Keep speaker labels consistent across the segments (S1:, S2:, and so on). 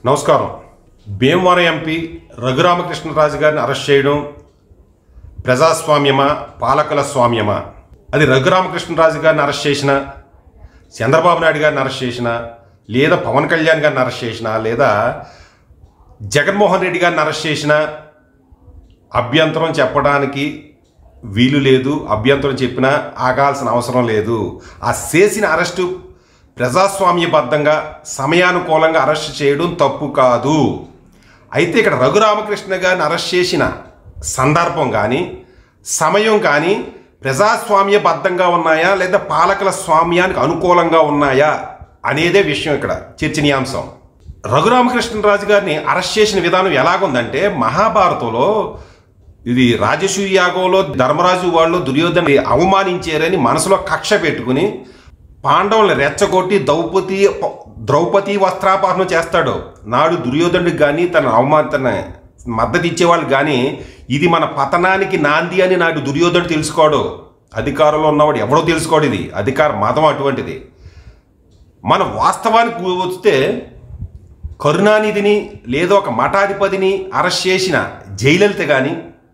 S1: నమస్కారం భీమవరం ఎంపీ రఘురామకృష్ణరాజు గారిని అరెస్ట్ చేయడం ప్రజాస్వామ్యమా పాలకుల స్వామ్యమా అది రఘురామకృష్ణరాజు గారిని అరెస్ట్ చేసిన చంద్రబాబు నాయుడు గారిని అరెస్ట్ చేసిన లేదా పవన్ కళ్యాణ్ గారిని అరెస్ట్ చేసిన లేదా జగన్మోహన్ రెడ్డి గారిని అరెస్ట్ చేసిన అభ్యంతరం చెప్పడానికి వీలు లేదు అభ్యంతరం చెప్పినా ఆగాల్సిన అవసరం లేదు ఆ చేసిన అరెస్టు ప్రజాస్వామ్యబద్ధంగా సమయానుకూలంగా అరెస్ట్ చేయడం తప్పు కాదు అయితే ఇక్కడ రఘురామకృష్ణ గారిని అరెస్ట్ చేసిన సందర్భం కానీ సమయం కానీ ప్రజాస్వామ్యబద్ధంగా ఉన్నాయా లేదా పాలకుల స్వామ్యానికి అనుకూలంగా ఉన్నాయా అనేదే విషయం ఇక్కడ చర్చనీయాంశం రఘురామకృష్ణరాజు గారిని అరెస్ట్ చేసిన విధానం ఎలాగుందంటే మహాభారతంలో ఇది రాజసూయ యాగంలో ధర్మరాజు వాళ్ళు దుర్యోధన అవమానించారని మనసులో కక్ష పెట్టుకుని పాండవుల్ని రెచ్చగొట్టి ద్రౌపది ద్రౌపది వస్త్రాపహరణం చేస్తాడు నాడు దుర్యోధనుడికి కానీ తన అవమాన తన మద్దతు ఇచ్చేవాళ్ళు కానీ ఇది మన పతనానికి నాంది అని నాడు దుర్యోధనుడు తెలుసుకోడు అధికారంలో ఉన్నవాడు ఎవడో తెలుసుకోడు ఇది అధికార మతం అటువంటిది మన వాస్తవానికి వస్తే కరుణానిధిని లేదా ఒక మఠాధిపతిని అరెస్ట్ చేసిన జయలలిత కానీ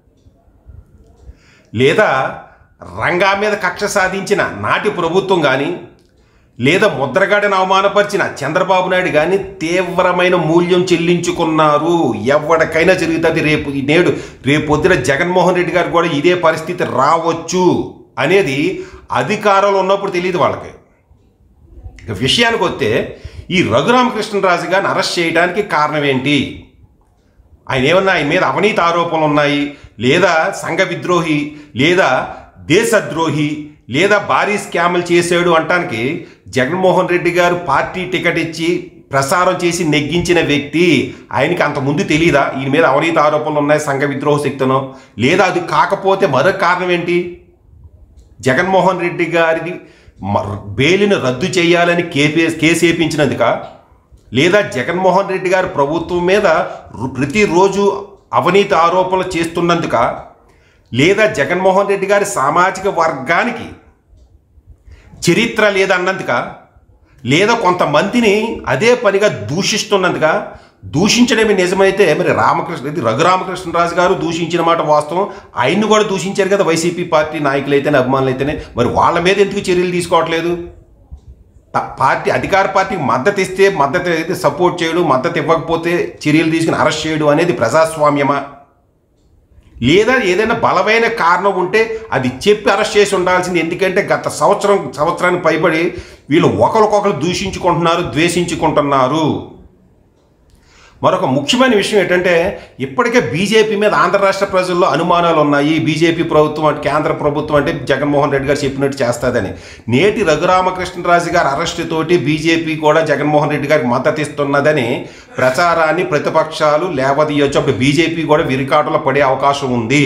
S1: లేదా రంగా మీద కక్ష సాధించిన నాటి ప్రభుత్వం కానీ లేదా ముద్రగాడిని అవమానపరిచిన చంద్రబాబు నాయుడు కానీ తీవ్రమైన మూల్యం చెల్లించుకున్నారు ఎవరికైనా జరుగుతుంది రేపు ఈ నేడు రేపు పొద్దున జగన్మోహన్ రెడ్డి గారు కూడా ఇదే పరిస్థితి రావచ్చు అనేది అధికారంలో ఉన్నప్పుడు తెలియదు వాళ్ళకి ఇక విషయానికి వస్తే ఈ రఘురామకృష్ణరాజు గారిని అరెస్ట్ చేయడానికి కారణం ఏంటి ఆయన ఏమన్నా ఆయన మీద అవినీతి ఆరోపణలు ఉన్నాయి లేదా సంఘ విద్రోహి లేదా దేశద్రోహి లేదా భారీ స్కాములు చేశాడు అంటానికి జగన్మోహన్ రెడ్డి గారు పార్టీ టికెట్ ఇచ్చి ప్రసారం చేసి నెగ్గించిన వ్యక్తి ఆయనకి అంత ముందు తెలియదా ఈయన మీద అవినీతి ఆరోపణలు ఉన్నాయి సంఘ విద్రోహ శక్తినో లేదా అది కాకపోతే మరొక కారణం ఏంటి జగన్మోహన్ రెడ్డి గారిని మ- బెయిల్ను రద్దు చేయాలని కేపీ కేసు వేయించినందుక లేదా జగన్మోహన్ రెడ్డి గారి ప్రభుత్వం మీద రు- ప్రతిరోజు అవినీతి ఆరోపణలు చేస్తున్నందుక లేదా జగన్మోహన్ రెడ్డి గారి సామాజిక వర్గానికి చరిత్ర లేదన్నందుక లేదా కొంతమందిని అదే పనిగా దూషిస్తున్నందుక దూషించడమే నిజమైతే మరి రామకృష్ణ ఇది రఘురామకృష్ణరాజు గారు దూషించిన మాట వాస్తవం ఆయన్ని కూడా దూషించారు కదా వైసీపీ పార్టీ నాయకులు అయితేనే అభిమానులు అయితేనే మరి వాళ్ళ మీద ఎందుకు చర్యలు తీసుకోవట్లేదు త- పార్టీ అధికార పార్టీకి మద్దతు ఇస్తే మద్దతు అయితే సపోర్ట్ చేయడం మద్దతు ఇవ్వకపోతే చర్యలు తీసుకుని అరెస్ట్ చేయడం అనేది ప్రజాస్వామ్యమా లేదా ఏదైనా బలమైన కారణం ఉంటే అది చెప్పి అరెస్ట్ చేసి ఉండాల్సింది ఎందుకంటే గత సంవత్సరం సంవత్సరానికి పైబడి వీళ్ళు ఒకరికొకరు దూషించుకుంటున్నారు ద్వేషించుకుంటున్నారు మరొక ముఖ్యమైన విషయం ఏంటంటే ఇప్పటికే బీజేపీ మీద ఆంధ్ర రాష్ట్ర ప్రజల్లో అనుమానాలు ఉన్నాయి బీజేపీ ప్రభుత్వం అంటే కేంద్ర ప్రభుత్వం అంటే జగన్మోహన్ రెడ్డి గారు చెప్పినట్టు చేస్తుందని నేటి రఘురామకృష్ణరాజు గారి అరెస్ట్ తోటి బీజేపీ కూడా జగన్మోహన్ రెడ్డి గారికి మద్దతు ఇస్తున్నదని ప్రచారాన్ని ప్రతిపక్షాలు లేవదీయొచ్చు అప్పుడు బీజేపీ కూడా విరికాటులో పడే అవకాశం ఉంది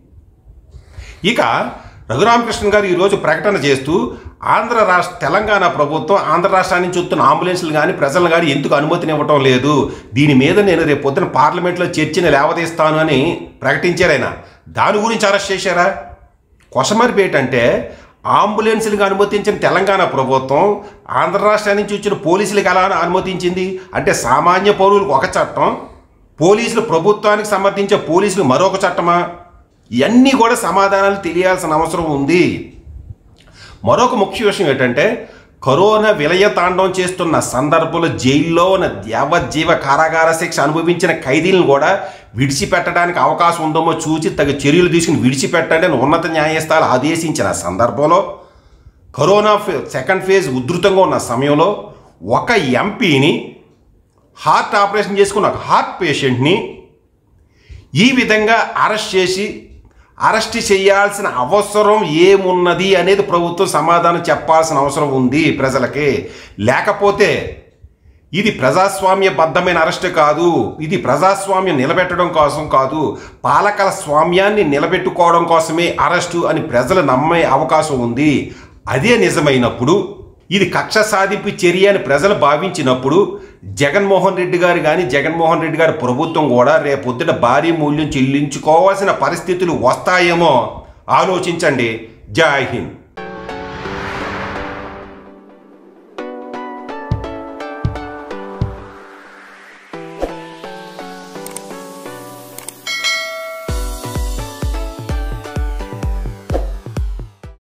S1: ఇక రఘురామకృష్ణ గారు ఈరోజు ప్రకటన చేస్తూ ఆంధ్ర రాష్ట్ర తెలంగాణ ప్రభుత్వం ఆంధ్ర రాష్ట్రాన్ని నుంచి వస్తున్న అంబులెన్సులు కానీ ప్రజలు కానీ ఎందుకు అనుమతినివ్వటం లేదు దీని మీద నేను రేపు పొద్దున పార్లమెంట్లో చర్చని లేవదీస్తాను అని ప్రకటించారు ఆయన దాని గురించి అరెస్ట్ చేశారా కొసమరిపి ఏంటంటే అంబులెన్సులకు అనుమతించిన తెలంగాణ ప్రభుత్వం ఆంధ్ర రాష్ట్రం నుంచి వచ్చిన పోలీసులకు ఎలా అనుమతించింది అంటే సామాన్య పౌరులకు ఒక చట్టం పోలీసులు ప్రభుత్వానికి సమర్థించే పోలీసులు మరొక చట్టమా ఇవన్నీ కూడా సమాధానాలు తెలియాల్సిన అవసరం ఉంది మరొక ముఖ్య విషయం ఏంటంటే కరోనా విలయ తాండవం చేస్తున్న సందర్భంలో జైల్లో ఉన్న యావజ్జీవ కారాగార శిక్ష అనుభవించిన ఖైదీలను కూడా విడిచిపెట్టడానికి అవకాశం ఉందేమో చూసి తగు చర్యలు తీసుకుని విడిచిపెట్టండి అని ఉన్నత న్యాయస్థానాలు ఆదేశించిన సందర్భంలో కరోనా ఫే- సెకండ్ ఫేజ్ ఉధృతంగా ఉన్న సమయంలో ఒక ఎంపీని హార్ట్ ఆపరేషన్ చేసుకున్న ఒక హార్ట్ పేషెంట్ని ఈ విధంగా అరెస్ట్ చేసి అరెస్ట్ చేయాల్సిన అవసరం ఏమున్నది అనేది ప్రభుత్వం సమాధానం చెప్పాల్సిన అవసరం ఉంది ప్రజలకి లేకపోతే ఇది ప్రజాస్వామ్యబద్ధమైన అరెస్ట్ కాదు ఇది ప్రజాస్వామ్యం నిలబెట్టడం కోసం కాదు పాలకల స్వామ్యాన్ని నిలబెట్టుకోవడం కోసమే అరెస్టు అని ప్రజలు నమ్మే అవకాశం ఉంది అదే నిజమైనప్పుడు ఇది కక్ష సాధింపు చర్య అని ప్రజలు భావించినప్పుడు జగన్మోహన్ రెడ్డి గారు కానీ జగన్మోహన్ రెడ్డి గారి ప్రభుత్వం కూడా రేపొద్దున భారీ మూల్యం చెల్లించుకోవాల్సిన పరిస్థితులు వస్తాయేమో ఆలోచించండి జై హింద్